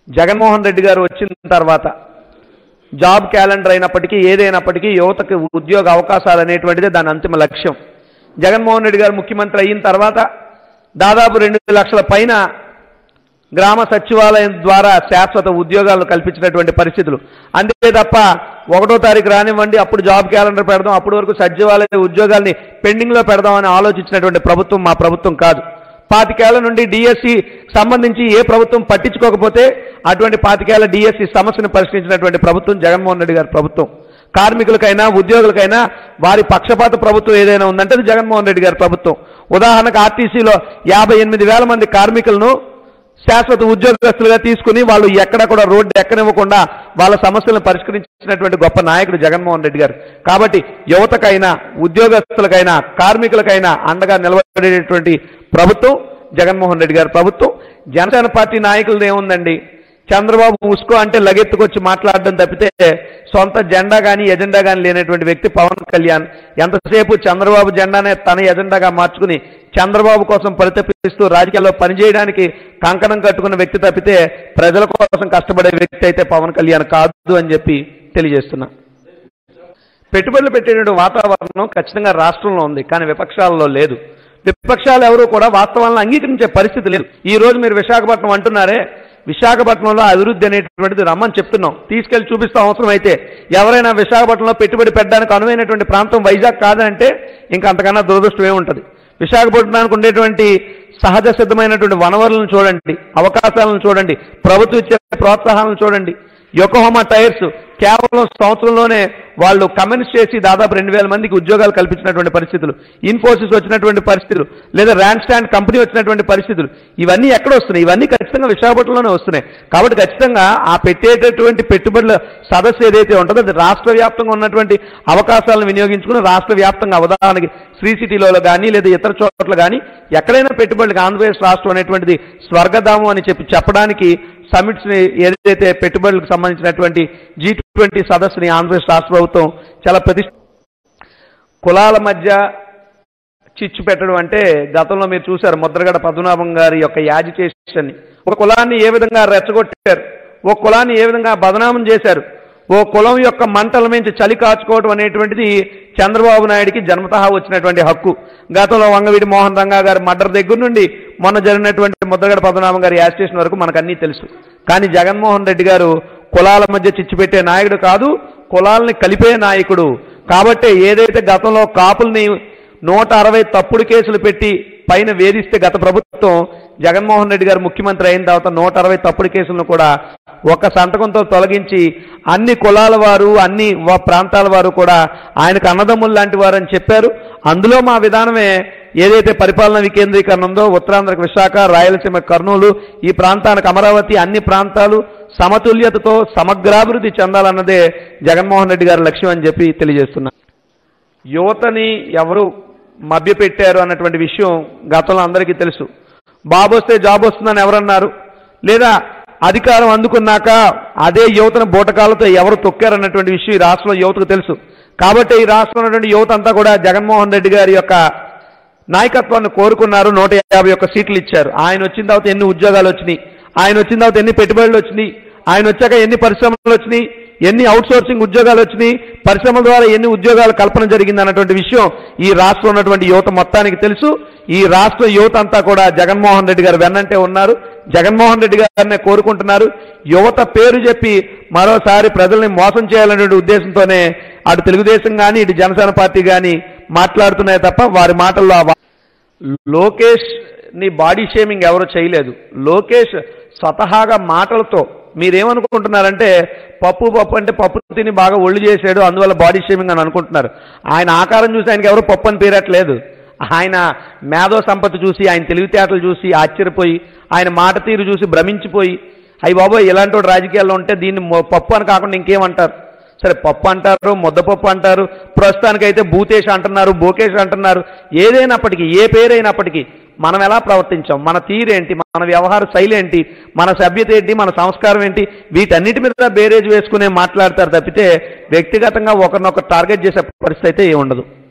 జగన్మోహన్ రెడ్డి గారు వచ్చిన తర్వాత జాబ్ క్యాలెండర్ అయినప్పటికీ ఏదైనప్పటికీ యువతకు ఉద్యోగ అవకాశాలు అనేటువంటిదే దాని అంతిమ లక్ష్యం జగన్మోహన్ రెడ్డి గారు ముఖ్యమంత్రి అయిన తర్వాత దాదాపు రెండు లక్షల పైన గ్రామ సచివాలయం ద్వారా శాశ్వత ఉద్యోగాలు కల్పించినటువంటి పరిస్థితులు అంతే తప్ప ఒకటో తారీఖు రానివ్వండి అప్పుడు జాబ్ క్యాలెండర్ పెడదాం అప్పటి వరకు సచివాలయ ఉద్యోగాల్ని పెండింగ్లో పెడదామని ఆలోచించినటువంటి ప్రభుత్వం మా ప్రభుత్వం కాదు పాతికేళ్ల నుండి డిఎస్సి సంబంధించి ఏ ప్రభుత్వం పట్టించుకోకపోతే అటువంటి పాతికేళ్ల డిఎస్సి సమస్యను పరిష్కరించినటువంటి ప్రభుత్వం జగన్మోహన్ రెడ్డి గారి ప్రభుత్వం కార్మికులకైనా ఉద్యోగులకైనా వారి పక్షపాత ప్రభుత్వం ఏదైనా ఉందంటే అది జగన్మోహన్ రెడ్డి గారి ప్రభుత్వం ఉదాహరణకు ఆర్టీసీలో యాభై ఎనిమిది వేల మంది కార్మికులను శాశ్వత ఉద్యోగస్తులుగా తీసుకుని వాళ్ళు ఎక్కడ కూడా రోడ్డు ఎక్కనివ్వకుండా వాళ్ళ సమస్యలను పరిష్కరించినటువంటి గొప్ప నాయకుడు జగన్మోహన్ రెడ్డి గారు కాబట్టి యువతకైనా ఉద్యోగస్తులకైనా కార్మికులకైనా అండగా నిలబడేటువంటి ప్రభుత్వం జగన్మోహన్ రెడ్డి గారి ప్రభుత్వం జనసేన పార్టీ నాయకులది ఏముందండి చంద్రబాబు ఉస్కో అంటే లగెత్తుకొచ్చి మాట్లాడడం తప్పితే సొంత జెండా కానీ ఎజెండా కానీ లేనటువంటి వ్యక్తి పవన్ కళ్యాణ్ ఎంతసేపు చంద్రబాబు జెండానే తన ఎజెండాగా మార్చుకుని చంద్రబాబు కోసం పరితపిస్తూ రాజకీయాల్లో పనిచేయడానికి కంకణం కట్టుకున్న వ్యక్తి తప్పితే ప్రజల కోసం కష్టపడే వ్యక్తి అయితే పవన్ కళ్యాణ్ కాదు అని చెప్పి తెలియజేస్తున్నా పెట్టుబడులు పెట్టేటువంటి వాతావరణం ఖచ్చితంగా రాష్ట్రంలో ఉంది కానీ విపక్షాలలో లేదు విపక్షాలు ఎవరు కూడా వాస్తవాలను అంగీకరించే పరిస్థితి లేదు ఈ రోజు మీరు విశాఖపట్నం అంటున్నారే విశాఖపట్నంలో అభివృద్ధి అనేటువంటిది రమ్మని చెప్తున్నాం తీసుకెళ్లి చూపిస్తాం అవసరం అయితే ఎవరైనా విశాఖపట్నంలో పెట్టుబడి పెట్టడానికి అనువైనటువంటి ప్రాంతం వైజాగ్ కాదంటే ఇంకా అంతకన్నా దురదృష్టం ఏముంటుంది విశాఖపట్నానికి ఉండేటువంటి సహజ సిద్ధమైనటువంటి వనరులను చూడండి అవకాశాలను చూడండి ప్రభుత్వం ఇచ్చే ప్రోత్సాహాలను చూడండి యొకోహోమా టైర్స్ కేవలం సంవత్సరంలోనే వాళ్ళు కమెంట్స్ చేసి దాదాపు రెండు వేల మందికి ఉద్యోగాలు కల్పించినటువంటి పరిస్థితులు ఇన్ఫోసిస్ వచ్చినటువంటి పరిస్థితులు లేదా ర్యాండ్ స్టాండ్ కంపెనీ వచ్చినటువంటి పరిస్థితులు ఇవన్నీ ఎక్కడ వస్తున్నాయి ఇవన్నీ ఖచ్చితంగా విశాఖపట్నంలోనే వస్తున్నాయి కాబట్టి ఖచ్చితంగా ఆ పెట్టేటటువంటి పెట్టుబడుల సదస్సు ఏదైతే ఉంటుందో అది రాష్ట్ర వ్యాప్తంగా ఉన్నటువంటి అవకాశాలను వినియోగించుకుని రాష్ట్ర వ్యాప్తంగా ఉదాహరణకి శ్రీ సిటీలో కానీ లేదా ఇతర చోట్ల కానీ ఎక్కడైనా పెట్టుబడులకు ఆంధ్రప్రదేశ్ రాష్ట్రం అనేటువంటిది స్వర్గధామం అని చెప్పి చెప్పడానికి సమిట్స్ ని ఏదైతే పెట్టుబడులకు సంబంధించినటువంటి జీ ట్వంటీ సదస్సుని ఆంధ్రప్రదేశ్ రాష్ట్ర ప్రభుత్వం చాలా ప్రతిష్ట కులాల మధ్య చిచ్చు పెట్టడం అంటే గతంలో మీరు చూశారు ముద్రగడ పద్మనాభం గారి యొక్క యాజిటేషన్ ఒక కులాన్ని ఏ విధంగా రెచ్చగొట్టారు ఓ కులాన్ని ఏ విధంగా బదనామం చేశారు ఓ కులం యొక్క మంటల నుంచి చలి కాచుకోవడం అనేటువంటిది చంద్రబాబు నాయుడికి జన్మతహా వచ్చినటువంటి హక్కు గతంలో వంగవీటి మోహన్ రంగా గారి మర్డర్ దగ్గర నుండి మొన్న జరిగినటువంటి ముద్రగడ పద్మనాభం గారి యాజిటేషన్ వరకు మనకు అన్నీ తెలుసు కానీ జగన్మోహన్ రెడ్డి గారు కులాల మధ్య చిచ్చు పెట్టే నాయకుడు కాదు కులాలని కలిపే నాయకుడు కాబట్టి ఏదైతే గతంలో కాపుల్ని నూట అరవై తప్పుడు కేసులు పెట్టి పైన వేధిస్తే గత ప్రభుత్వం జగన్మోహన్ రెడ్డి గారు ముఖ్యమంత్రి అయిన తర్వాత నూట అరవై తప్పుడు కేసులను కూడా ఒక సంతకంతో తొలగించి అన్ని కులాల వారు అన్ని వ- ప్రాంతాల వారు కూడా ఆయనకు అన్నదమ్ములు లాంటి వారు అని చెప్పారు అందులో మా విధానమే ఏదైతే పరిపాలన వికేంద్రీకరణ ఉందో ఉత్తరాంధ్రకు విశాఖ రాయలసీమ కర్నూలు ఈ ప్రాంతానికి అమరావతి అన్ని ప్రాంతాలు సమతుల్యతతో సమగ్రాభివృద్ధి చెందాలన్నదే జగన్మోహన్ రెడ్డి గారి లక్ష్యం అని చెప్పి తెలియజేస్తున్నా యువతని ఎవరు మభ్యపెట్టారు అన్నటువంటి విషయం గతంలో అందరికీ తెలుసు బాబు వస్తే జాబ్ వస్తుందని ఎవరన్నారు లేదా అధికారం అందుకున్నాక అదే యువతను బూటకాలతో ఎవరు తొక్కారన్నటువంటి విషయం ఈ రాష్ట్రంలో యువతకు తెలుసు కాబట్టి ఈ రాష్ట్రంలో ఉన్నటువంటి యువత అంతా కూడా జగన్మోహన్ రెడ్డి గారి యొక్క నాయకత్వాన్ని కోరుకున్నారు నూట యాభై ఒక్క సీట్లు ఇచ్చారు ఆయన వచ్చిన తర్వాత ఎన్ని ఉద్యోగాలు వచ్చినాయి ఆయన వచ్చిన తర్వాత ఎన్ని పెట్టుబడులు వచ్చినాయి ఆయన వచ్చాక ఎన్ని పరిశ్రమలు వచ్చినాయి ఎన్ని అవుట్ సోర్సింగ్ ఉద్యోగాలు వచ్చినాయి పరిశ్రమల ద్వారా ఎన్ని ఉద్యోగాల కల్పన జరిగింది అన్నటువంటి విషయం ఈ రాష్ట్రంలో ఉన్నటువంటి యువత మొత్తానికి తెలుసు ఈ రాష్ట్ర యువత అంతా కూడా జగన్మోహన్ రెడ్డి గారు వెన్నంటే ఉన్నారు జగన్మోహన్ రెడ్డి గారినే కోరుకుంటున్నారు యువత పేరు చెప్పి మరోసారి ప్రజల్ని మోసం చేయాలనే ఉద్దేశంతోనే అటు తెలుగుదేశం కానీ ఇటు జనసేన పార్టీ కానీ మాట్లాడుతున్నాయి తప్ప వారి మాటల్లో ఆ వా- లోకేష్ ని బాడీ షేమింగ్ ఎవరు చేయలేదు లోకేష్ స్వతహాగా మాటలతో మీరేమనుకుంటున్నారంటే పప్పు పప్పు అంటే పప్పు తిని బాగా ఒళ్ళు చేసాడు అందువల్ల బాడీ షేమింగ్ అని అనుకుంటున్నారు ఆయన ఆకారం చూసి ఆయనకి ఎవరు పప్పు అని పేరట్లేదు ఆయన మేధో సంపత్తి చూసి ఆయన తెలివితేటలు చూసి ఆశ్చర్యపోయి ఆయన మాట తీరు చూసి భ్రమించిపోయి అయ్యి బాబోయ్ ఇలాంటి వాడు రాజకీయాల్లో ఉంటే దీన్ని మొ- పప్పు అని కాకుండా ఇంకేమంటారు సరే పప్పు అంటారు ముద్దపప్పు అంటారు ప్రస్తుతానికైతే భూతేష్ అంటున్నారు బోకేష్ అంటున్నారు ఏదైనప్పటికీ ఏ పేరైనప్పటికీ మనం ఎలా ప్రవర్తించాం మన తీరేంటి మన వ్యవహార శైలి ఏంటి మన సభ్యత ఏంటి మన సంస్కారం ఏంటి వీటన్నిటి మీద బేరేజ్ వేసుకునే మాట్లాడతారు తప్పితే వ్యక్తిగతంగా ఒకరినొకరు టార్గెట్ చేసే పరిస్థితి అయితే ఏమి ఉండదు